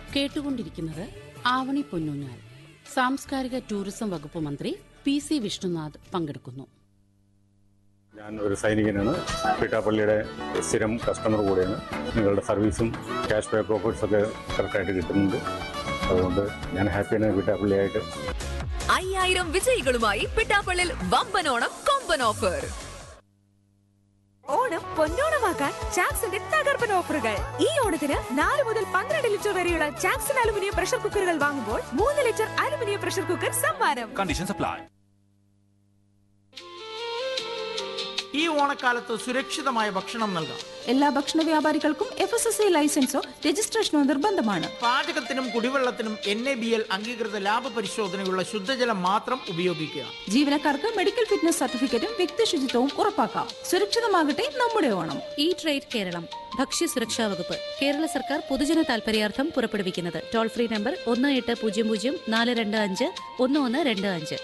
കേട്ടുകൊണ്ടിരിക്കുന്നത് ആവണി പൊന്നൂഞ്ഞാൽ സാംസ്കാരിക ടൂറിസം വകുപ്പ് മന്ത്രി പി സി വിഷ്ണുനാഥ് പങ്കെടുക്കുന്നു ഞാൻ ഒരു സൈനികനാണ് പീട്ടാപ്പള്ളിയുടെ സ്ഥിരം കസ്റ്റമർ കൂടെയാണ് നിങ്ങളുടെ സർവീസും ക്യാഷ് ബാക്ക് ഓഫേഴ്സ് ഒക്കെ കറക്റ്റായിട്ട് കിട്ടുന്നുണ്ട് അതുകൊണ്ട് ഞാൻ ഹാപ്പിയാണ് പീട്ടാപ്പള്ളിയായിട്ട് അയ്യായിരം വിജയികളുമായി പിട്ടാപ്പള്ളിൽ വമ്പനോണം കൊമ്പൻ ഓഫർ ഓണം പൊന്നോണമാക്കാൻ ചാക്സിന്റെ തകർപ്പൻ ഓഫറുകൾ ഈ ഓണത്തിന് നാല് മുതൽ പന്ത്രണ്ട് ലിറ്റർ വരെയുള്ള ചാക്സൺ അലുമിനിയം പ്രഷർ കുക്കറുകൾ വാങ്ങുമ്പോൾ മൂന്ന് ലിറ്റർ അലുമിനിയം പ്രഷർ കുക്കർ സമ്മാനം Conditions apply. ഈ ഓണക്കാലത്ത് സുരക്ഷിതമായ ഭക്ഷണം നൽകാം എല്ലാ ഭക്ഷണ വ്യാപാരികൾക്കും എഫ് എസ് എസ് ഐ ലൈസൻസോ രജിസ്ട്രേഷനോ നിർബന്ധമാണ് പാചകത്തിനും കുടിവെള്ളത്തിനും എൻ എ ബി എൽ അംഗീകൃത ലാഭ പരിശോധനയുള്ള ശുദ്ധജലം മാത്രം ഉപയോഗിക്കുക ജീവനക്കാർക്ക് മെഡിക്കൽ ഫിറ്റ്നസ് സർട്ടിഫിക്കറ്റും വ്യക്തി ശുചിത്വവും ഉറപ്പാക്കാം സുരക്ഷിതമാകട്ടെ നമ്മുടെ ഓണം ഈ ട്രേഡ് കേരളം ഭക്ഷ്യസുരക്ഷാ വകുപ്പ് കേരള സർക്കാർ പൊതുജന താൽപര്യാർത്ഥം പുറപ്പെടുവിക്കുന്നത് ടോൾ ഫ്രീ നമ്പർ ഒന്ന് എട്ട് പൂജ്യം പൂജ്യം നാല് രണ്ട് അഞ്ച് ഒന്ന് ഒന്ന് രണ്ട് അഞ്ച്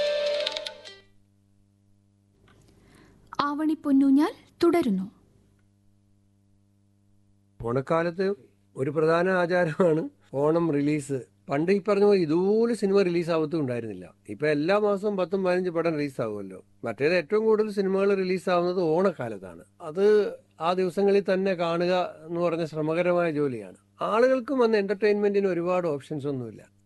ആവണി പൊന്നൂഞ്ഞാൽ തുടരുന്നു ഓണക്കാലത്ത് ഒരു പ്രധാന ആചാരമാണ് ഓണം റിലീസ് പണ്ട് ഈ പറഞ്ഞ പോലെ ഇതുപോലെ സിനിമ റിലീസ് ആവത്തും ഉണ്ടായിരുന്നില്ല ഇപ്പൊ എല്ലാ മാസവും പത്തും പതിനഞ്ച് പടം റിലീസ് ആവുമല്ലോ മറ്റേത് ഏറ്റവും കൂടുതൽ സിനിമകൾ റിലീസ് ആവുന്നത് ഓണക്കാലത്താണ് അത് ആ ദിവസങ്ങളിൽ തന്നെ കാണുക എന്ന് പറഞ്ഞ ശ്രമകരമായ ജോലിയാണ് ആളുകൾക്കും അന്ന് എന്റർടൈൻമെന്റിന് ഒരുപാട് ഓപ്ഷൻസ് ഒന്നുമില്ല